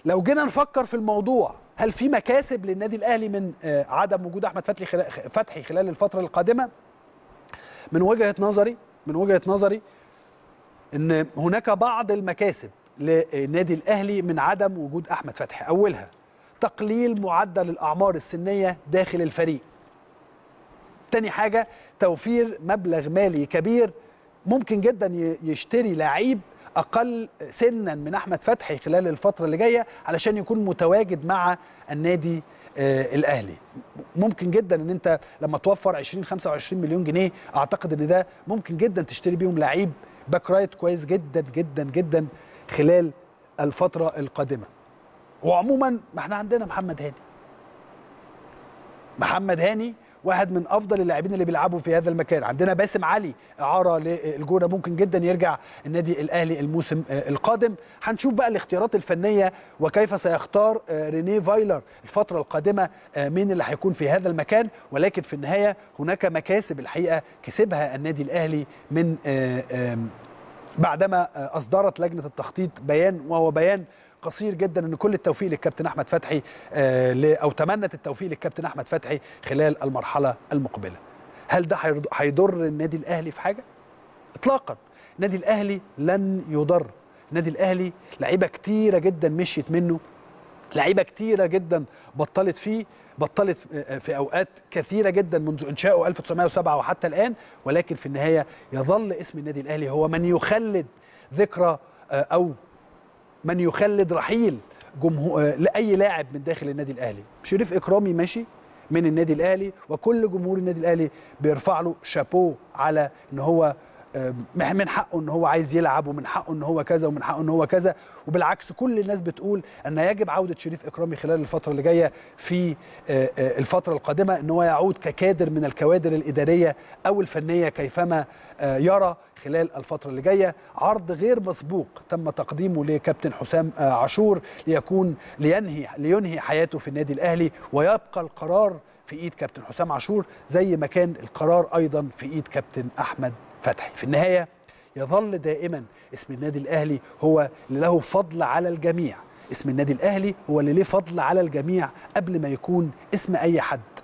لو جينا نفكر في الموضوع هل في مكاسب للنادي الاهلي من آه، عدم وجود احمد فتحي خلال فتحي خلال الفتره القادمه من وجهه نظري من وجهه نظري ان هناك بعض المكاسب للنادي الاهلي من عدم وجود احمد فتحي اولها تقليل معدل الاعمار السنيه داخل الفريق تاني حاجه توفير مبلغ مالي كبير ممكن جدا ي- يشتري لعيب اقل سنا من احمد فتحي خلال الفتره اللي جايه علشان يكون متواجد مع النادي آه الاهلي ممكن جدا ان انت لما توفر 20 25 مليون جنيه اعتقد ان ده ممكن جدا تشتري بيهم لعيب باك رايت كويس جدا جدا جدا خلال الفتره القادمه وعموما ما احنا عندنا محمد هاني محمد هاني واحد من افضل اللاعبين اللي بيلعبوا في هذا المكان عندنا باسم علي اعاره للجونه ممكن جدا يرجع النادي الاهلي الموسم آه، القادم هنشوف بقى الاختيارات الفنيه وكيف سيختار آه، رينيه فايلر الفتره القادمه آه، مين اللي هيكون في هذا المكان ولكن في النهايه هناك مكاسب الحقيقه كسبها النادي الاهلي من آه، آم، بعدما آه، اصدرت لجنه التخطيط بيان وهو بيان قصير جدا ان كل التوفيق للكابتن احمد فتحي آه، ل- او تمنت التوفيق للكابتن احمد فتحي خلال المرحله المقبله هل ده هيرض- هيضر النادي الاهلي في حاجه اطلاقا النادي الاهلي لن يضر النادي الاهلي لعيبه كتيره جدا مشيت منه لعيبه كتيره جدا بطلت فيه بطلت في اوقات كثيره جدا منذ انشائه 1907 وحتى الان ولكن في النهايه يظل اسم النادي الاهلي هو من يخلد ذكرى آه، او من يخلد رحيل جمهور لاي لاعب من داخل النادي الاهلي شريف اكرامي ماشي من النادي الاهلي وكل جمهور النادي الاهلي بيرفع له شابوه على ان هو آم، من حقه ان هو عايز يلعب ومن حقه ان هو كذا ومن حقه ان هو كذا وبالعكس كل الناس بتقول ان يجب عوده شريف اكرامي خلال الفتره اللي جايه في آه، آه، الفتره القادمه ان هو يعود ككادر من الكوادر الاداريه او الفنيه كيفما آه، يرى خلال الفتره اللي جايه عرض غير مسبوق تم تقديمه لكابتن حسام آه، عاشور ليكون لينهي لينهي حياته في النادي الاهلي ويبقى القرار في ايد كابتن حسام عاشور زي ما كان القرار ايضا في ايد كابتن احمد فتحي في النهايه يظل دائما اسم النادي الاهلي هو اللي له فضل على الجميع اسم النادي الاهلي هو اللي له فضل على الجميع قبل ما يكون اسم اي حد